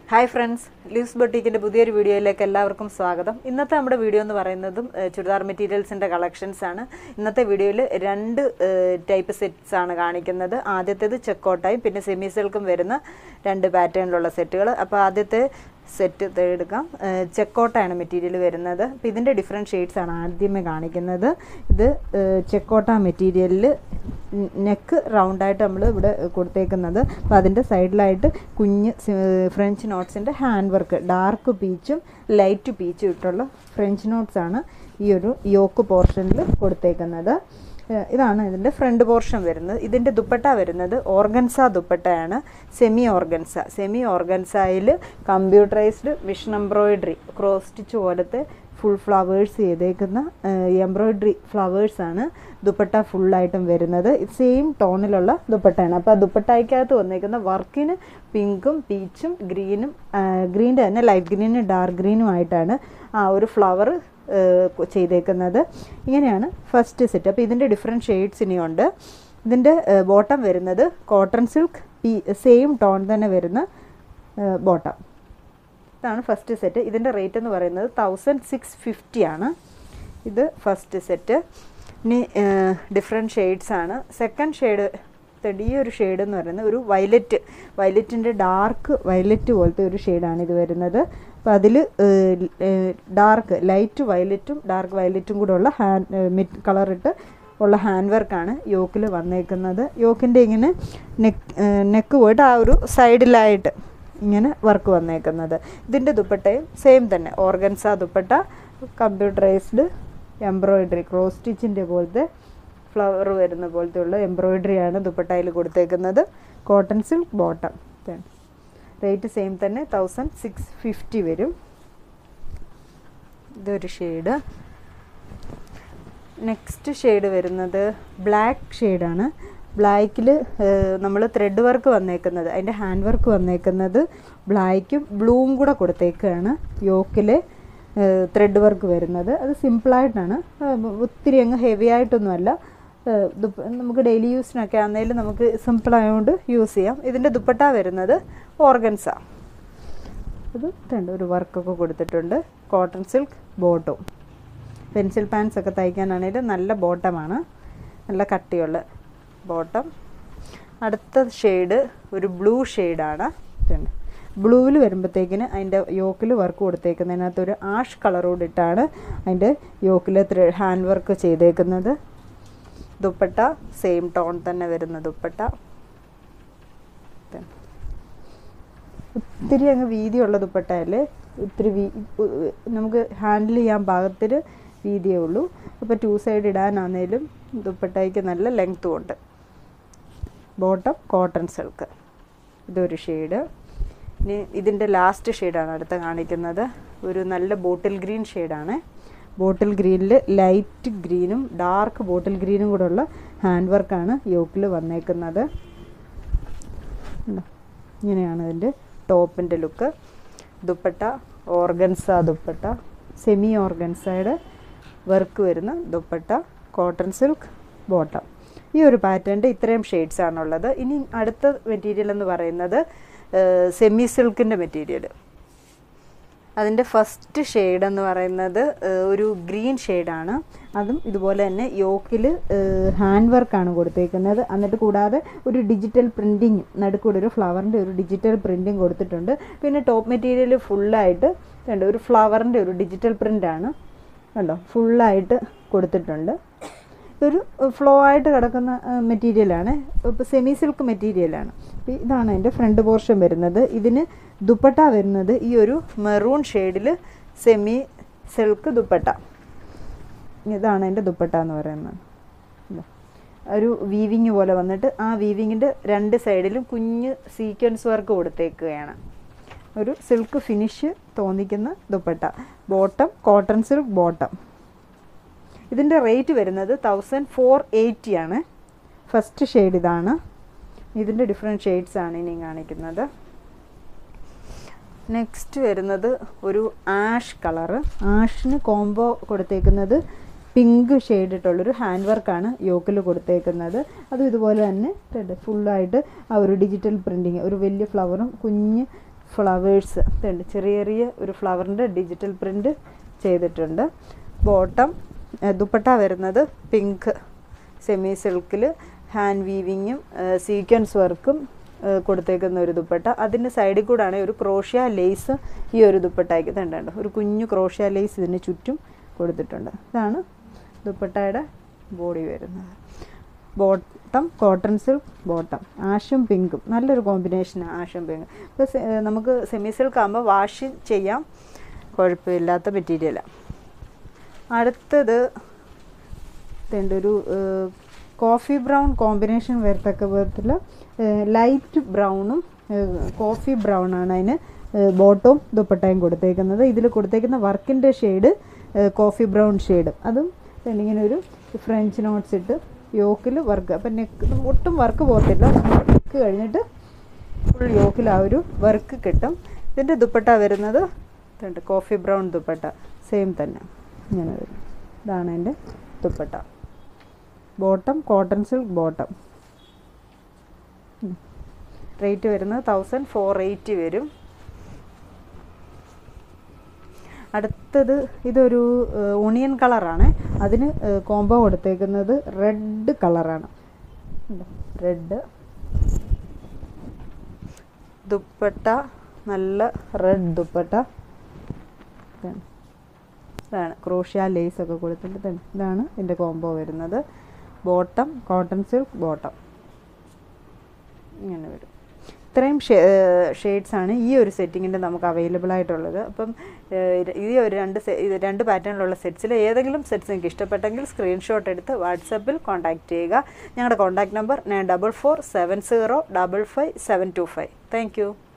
Hi friends leaves ബൊട്ടീക്കിൻ്റെ പുതിയൊരു വീഡിയോയിലേക്ക് എല്ലാവർക്കും സ്വാഗതം ഇന്നത്തെ നമ്മുടെ വീഡിയോ എന്ന് പറയുന്നതും ഏഹ്, ചുരിദാർ മെറ്റീരിയൽസിൻ്റെ കളക്ഷൻസ് ആണ് ഇന്നത്തെ വീഡിയോയിൽ രണ്ട് ടൈപ്പ് സെറ്റ്സ് ആണ് കാണിക്കുന്നത് ആദ്യത്തേത് ചെക്കോട്ടായും പിന്നെ സെമി സിൽക്കും വരുന്ന രണ്ട് പാറ്റേണിലുള്ള സെറ്റുകൾ അപ്പോൾ ആദ്യത്തെ സെറ്റ് എടുക്കാം ഏഹ്, ചെക്കോട്ടയാണ് മെറ്റീരിയൽ വരുന്നത് അപ്പോൾ ഇതിൻ്റെ ഡിഫറെൻറ്റ് ഷെയ്ഡ്സ് ആണ് ആദ്യമേ കാണിക്കുന്നത് ഇത് ഏഹ്, ചെക്കോട്ട മെറ്റീരിയലിൽ നെക്ക് റൗണ്ടായിട്ട് നമ്മൾ ഇവിടെ കൊടുത്തേക്കുന്നത് അപ്പോൾ അതിൻ്റെ സൈഡിലായിട്ട് കുഞ്ഞ് സി- ഫ്രഞ്ച് നോട്ട്സിൻ്റെ ഹാൻഡ് വർക്ക് ഡാർക്ക് പീച്ചും ലൈറ്റ് പീച്ചും ഇട്ടുള്ള ഫ്രഞ്ച് നോട്ട്സ് ആണ് ഈ ഒരു യോക്ക് പോർഷനിൽ കൊടുത്തേക്കുന്നത് ഏഹ് ഇതാണ് ഇതിൻ്റെ ഫ്രണ്ട് പോർഷൻ വരുന്നത് ഇതിൻ്റെ ദുപ്പട്ട വരുന്നത് ഓർഗൻസ ദുപ്പട്ടയാണ് സെമി ഓർഗൻസ സെമി ഓർഗൻസയിൽ computerised machine embroidery cross stitch പോലത്തെ ഫുൾ ഫ്ലവേഴ്സ് ചെയ്തേക്കുന്ന എംബ്രോയിഡറി ഫ്ലവേഴ്സാണ് ദുപ്പട്ട ഫുള്ളായിട്ടും വരുന്നത് സെയിം ടോണിലുള്ള ദുപ്പട്ടയാണ് അപ്പോൾ ആ ദുപ്പട്ടയ്ക്കകത്ത് വന്നേക്കുന്ന വർക്കിന് പിങ്കും പീച്ചും ഗ്രീനും ഗ്രീൻ്റെ തന്നെ ലൈറ്റ് ഗ്രീനും ഡാർക്ക് ഗ്രീനും ആയിട്ടാണ് ആ ഒരു ഫ്ലവർ ചെയ്തേക്കുന്നത് ഇങ്ങനെയാണ് ഫസ്റ്റ് സെറ്റ് അപ്പോൾ ഇതിൻ്റെ ഡിഫറെൻറ്റ് ഷെയ്ഡ്സ് ഇനിയുണ്ട് ഇതിൻ്റെ ബോട്ടം വരുന്നത് cotton silk P same tone തന്നെ വരുന്ന ബോട്ടം ഇതാണ് ഫസ്റ്റ് സെറ്റ് ഇതിൻ്റെ റേറ്റ് എന്ന് പറയുന്നത് തൗസൻഡ് സിക്സ് ഫിഫ്റ്റി ആണ് ഇത് ഫസ്റ്റ് സെറ്റ് ഇനി ഡിഫറെൻറ്റ് ഷെയ്ഡ്സ് ആണ് സെക്കൻഡ് ഷെയ്ഡ് ഈ ഒരു ഷെയ്ഡ് എന്ന് പറയുന്നത് ഒരു വയലറ്റ് വയലറ്റിൻ്റെ ഡാർക്ക് വയലറ്റ് പോലത്തെ ഒരു ഷെയ്ഡാണ് ഇത് വരുന്നത് അപ്പോൾ അതിൽ ഡാർക്ക് ലൈറ്റ് വയലറ്റും ഡാർക്ക് വയലറ്റും കൂടെ ഉള്ള ഹാൻഡ് മിഡ് കളറിട്ട് ഉള്ള ഹാൻഡ് വർക്കാണ് യോക്കിൽ വന്നേക്കുന്നത് യോക്കിൻ്റെ ഇങ്ങനെ നെക്ക് നെക്ക് പോയിട്ട് ആ ഒരു സൈഡിലായിട്ട് ഇങ്ങനെ വർക്ക് വന്നേക്കുന്നത് ഇതിൻ്റെ ദുപ്പട്ടയും സെയിം തന്നെ organza dupatta computerised embroidery cross സ്റ്റിച്ചിൻ്റെ പോലത്തെ ഫ്ലവർ വരുന്ന പോലത്തെ ഉള്ള എംബ്രോയിഡറിയാണ് ദുപ്പട്ടയിൽ കൊടുത്തേക്കുന്നത് cotton silk bottom rate same തന്നെ തൗസൻഡ് സിക്സ് ഫിഫ്റ്റി വരും ഇതൊരു ഷെയ്ഡ് നെക്സ്റ്റ് ഷെയ്ഡ് വരുന്നത് ബ്ലാക്ക് ഷെയ്ഡാണ് ബ്ലാക്കിൽ നമ്മൾ ത്രെഡ് വർക്ക് വന്നേക്കുന്നത് അതിൻ്റെ ഹാൻഡ് വർക്ക് വന്നേക്കുന്നത് ബ്ലാക്കും ബ്ലൂവും കൂടെ കൊടുത്തേക്കാണ് യോക്കിൽ ത്രെഡ് വർക്ക് വരുന്നത് അത് സിമ്പിളായിട്ടാണ് ഒത്തിരി അങ്ങ് ഹെവി ആയിട്ടൊന്നുമല്ല ഏഹ് ദുപ്പ നമുക്ക് ഡെയിലി യൂസിനൊക്കെ ആണെങ്കിലും നമുക്ക് സിമ്പിൾ ആയതുകൊണ്ട് യൂസ് ചെയ്യാം ഇതിൻ്റെ ദുപ്പട്ട വരുന്നത് ഓർഗൻസ അത് ഇതുണ്ട് ഒരു വർക്കൊക്കെ കൊടുത്തിട്ടുണ്ട് കോട്ടൺ സിൽക്ക് ബോട്ടും പെൻസിൽ പാൻസ് ഒക്കെ തയ്ക്കാനാണെങ്കിലും നല്ല ബോട്ടമാണ് നല്ല കട്ടിയുള്ള ബോട്ടം അടുത്ത ഷെയ്ഡ് ഒരു ബ്ലൂ ഷെയ്ഡാണ് ഇതുണ്ട് ബ്ലൂവിൽ വരുമ്പോഴത്തേക്കിന് അതിൻ്റെ യോക്കിൽ വർക്ക് കൊടുത്തേക്കുന്നതിനകത്ത് ഒരു ആഷ് കളറോട് ഇട്ടാണ് അതിൻ്റെ യോക്കിൽ ഹാൻഡ് വർക്ക് ചെയ്തേക്കുന്നത് ദുപ്പട്ട സെയിം ടോൺ തന്നെ വരുന്ന ദുപ്പട്ട ഇതുണ്ട്. ഒത്തിരി അങ്ങ് വീതിയുള്ള ദുപ്പട്ടയല്ലേ ഒത്തിരി വീ ഉ- ഉ- നമുക്ക് ഹാൻഡിൽ ചെയ്യാൻ പാകത്തിന് വീതിയേ ഉള്ളൂ അപ്പോൾ ടു സൈഡ് ഇടാനാണേലും ദുപ്പട്ടയ്ക്ക് നല്ല ലെങ്ത്തും ഉണ്ട് ബോട്ടം കോട്ടൺ സിൽക്ക് ഇതൊരു ഷെയ്ഡ് ഇനി ഇതിൻ്റെ ലാസ്റ്റ് ഷെയ്ഡാണ് അടുത്ത കാണിക്കുന്നത് ഒരു നല്ല ബോട്ടിൽ ഗ്രീൻ ഷെയ്ഡാണ് ബോട്ടിൽ ഗ്രീനിൽ ലൈറ്റ് ഗ്രീനും ഡാർക്ക് ബോട്ടിൽ ഗ്രീനും കൂടെ ഉള്ള ഹാൻഡ് വർക്കാണ് യോക്കിൽ വന്നേക്കുന്നത് ഉണ്ടോ? ഇങ്ങനെയാണ് ഇതിൻ്റെ ടോപ്പിൻ്റെ look dupatta organza dupatta semi ഓർഗൻസയുടെ വർക്ക് വരുന്ന ദുപ്പട്ട കോട്ടൺ സിൽക്ക് ബോട്ടം ഈ ഒരു പാറ്റേണിൻ്റെ ഇത്രയും ഷെയ്ഡ്സ് ആണുള്ളത് ഇനി അടുത്ത മെറ്റീരിയൽ എന്ന് പറയുന്നത് സെമി സിൽക്കിൻ്റെ മെറ്റീരിയൽ അതിൻ്റെ ഫസ്റ്റ് ഷെയ്ഡ് എന്ന് പറയുന്നത് ഏഹ്, ഒരു ഗ്രീൻ ഷെയ്ഡാണ് അതും ഇതുപോലെ തന്നെ യോക്കിൽ ഹാൻഡ് വർക്കാണ് കൊടുത്തേക്കുന്നത് എന്നിട്ട് കൂടാതെ ഒരു ഡിജിറ്റൽ പ്രിൻറ്റിങ് നടുക്കൂടെ ഒരു ഫ്ലവറിൻ്റെ ഒരു ഡിജിറ്റൽ പ്രിൻറ്റിങ് കൊടുത്തിട്ടുണ്ട് പിന്നെ ടോപ്പ് മെറ്റീരിയൽ ഫുള്ളായിട്ട് കണ്ടോ ഒരു ഫ്ലവറിൻ്റെ ഒരു ഡിജിറ്റൽ പ്രിൻ്റാണ് കണ്ടോ ഫുള്ളായിട്ട് കൊടുത്തിട്ടുണ്ട് ഇതൊരു ഫ്ലോ ആയിട്ട് കിടക്കുന്ന മെറ്റീരിയലാണ് ഇപ്പോൾ സെമി സിൽക്ക് മെറ്റീരിയലാണ് അപ്പോൾ ഇതാണ് അതിൻ്റെ ഫ്രണ്ട് പോർഷൻ വരുന്നത് ഇതിന് ദുപ്പട്ട വരുന്നത് ഈ ഒരു മെറൂൺ ഷെയ്ഡിൽ സെമി സിൽക്ക് ദുപ്പട്ട ഇതാണ് അതിൻ്റെ ദുപ്പട്ട എന്ന് പറയുന്നത് ഇതാ. ഒരു വീവിങ് പോലെ വന്നിട്ട് ആ വീവിങ്ങിൻ്റെ രണ്ട് സൈഡിലും കുഞ്ഞ് സീക്വൻസ് വർക്ക് കൊടുത്തേക്കുകയാണ് ഒരു സിൽക്ക് ഫിനിഷ് തോന്നിക്കുന്ന dupatta bottom cotton silk bottom ഇതിൻ്റെ റേറ്റ് വരുന്നത് തൗസൻഡ് ഫോർ എയ്റ്റി ആണ് ഫസ്റ്റ് ഷെയ്ഡ് ഇതാണ് ഇതിൻ്റെ ഡിഫറെൻറ്റ് ഷെയ്ഡ്സ് ആണ് ഇനി കാണിക്കുന്നത് നെക്സ്റ്റ് വരുന്നത് ഒരു ആഷ് കളറ് ആഷിന് കോംബോ കൊടുത്തേക്കുന്നത് പിങ്ക് ഷെയ്ഡ് ഇട്ടുള്ളൊരു ഹാൻഡ് വർക്കാണ് യോക്കിൽ കൊടുത്തേക്കുന്നത് അതും ഇതുപോലെ തന്നെ ഫുള്ളായിട്ട് ആ ഒരു ഡിജിറ്റൽ പ്രിൻറ്റിങ് ഒരു വലിയ ഫ്ലവറും കുഞ്ഞ് ഫ്ലവേഴ്സ് ഇതുണ്ട് ചെറിയ ചെറിയ ഒരു ഫ്ലവറിൻ്റെ ഡിജിറ്റൽ പ്രിൻ്റ് ചെയ്തിട്ടുണ്ട് ബോട്ടം ദുപ്പട്ട വരുന്നത് പിങ്ക് സെമി സിൽക്കിൽ ഹാൻഡ് വീവിങ്ങും സീക്വൻസ് വർക്കും ഏഹ് കൊടുത്തേക്കുന്ന ഒരു ദുപ്പട്ട അതിൻ്റെ സൈഡിൽ കൂടാണ് ഒരു ക്രോഷ്യ ലേസ് ഈ ഒരു ദുപ്പട്ടയ്ക്ക് ഇതുണ്ട് ഒരു കുഞ്ഞു ക്രോഷ്യ ലേസ് ഇതിന് ചുറ്റും കൊടുത്തിട്ടുണ്ട് ഇതാണ് ദുപ്പട്ടയുടെ ബോഡി വരുന്നത് ബോട്ടം കോട്ടൺ സിൽക്ക് ബോട്ടം ആഷും പിങ്കും നല്ലൊരു കോമ്പിനേഷനാണ് ആഷും പിങ്കും ഇപ്പോൾ സെ- ഏഹ് നമുക്ക് സെമി സിൽക്ക് ആകുമ്പോൾ വാഷ് ചെയ്യാം കുഴപ്പമില്ലാത്ത മെറ്റീരിയലാണ് അടുത്തത് ഇതുണ്ട് ഒരു ഏഹ്, കോഫി ബ്രൗൺ കോമ്പിനേഷൻ വരത്തക്ക വിധത്തിൽ ലൈറ്റ് ബ്രൗണും ഏഹ്, കോഫി ബ്രൗൺ ആണ് അതിന് ഏഹ്, ബോട്ടവും ദുപ്പട്ടയും കൊടുത്തേക്കുന്നത് ഇതിൽ കൊടുത്തേക്കുന്ന വർക്കിൻ്റെ ഷെയ്ഡ് കോഫി ബ്രൗൺ ഷെയ്ഡ് അതും ഇതുണ്ട് ഇങ്ങനെ ഒരു ഫ്രഞ്ച് നോട്ട്സ് ഇട്ട് യോക്കിൽ വർക്ക് അപ്പം നെക്ക് ഒട്ടും വർക്ക് പോകത്തില്ല നെക്ക് കഴിഞ്ഞിട്ട് ഫുൾ യോക്കിൽ ആ ഒരു വർക്ക് കിട്ടും ഇതിൻ്റെ ദുപ്പട്ട വരുന്നത് ഇതുണ്ട് കോഫി ബ്രൗൺ ദുപ്പട്ട സെയിം തന്നെ ഇങ്ങനെ വരും ഇതാണ് എൻ്റെ dupatta bottom cotton silk bottom rate വരുന്നത് തൗസൻഡ് ഫോർ എയ്റ്റി വരും അടുത്തത് ഇതൊരു ഓണിയൻ കളറാണ് അതിന് കോംബോ കൊടുത്തേക്കുന്നത് റെഡ് കളറാണ് റെഡ് ദുപ്പട്ട നല്ല റെഡ് ദുപ്പട്ട ഇതാണ്. ഇതാണ് ക്രോഷ്യ ലേസ് ഒക്കെ കൊടുത്തിട്ട് ഇതാണ്. ഇതാണ് ഇതിൻ്റെ കോംബോ വരുന്നത് ബോട്ടം കോട്ടൺ സിൽക്ക് ബോട്ടം ഇങ്ങനെ വരും ഇത്രയും ഷെയ്ഡ്സ് ആണ് ഈ ഒരു സെറ്റിങ്ങിൻ്റെ നമുക്ക് അവൈലബിൾ ആയിട്ടുള്ളത് അപ്പം ഏഹ്, ഇത് ഈ ഒരു രണ്ട് സെ- ഇത് രണ്ട് പാറ്റേണിലുള്ള സെറ്റ്സിൽ ഏതെങ്കിലും സെറ്റ്സ് നിങ്ങൾക്ക് ഇഷ്ടപ്പെട്ടെങ്കിൽ സ്ക്രീൻഷോട്ട് എടുത്ത് വാട്സപ്പിൽ കോൺടാക്റ്റ് ചെയ്യുക ഞങ്ങളുടെ contact number nine double four seven zero double five seven two five thank U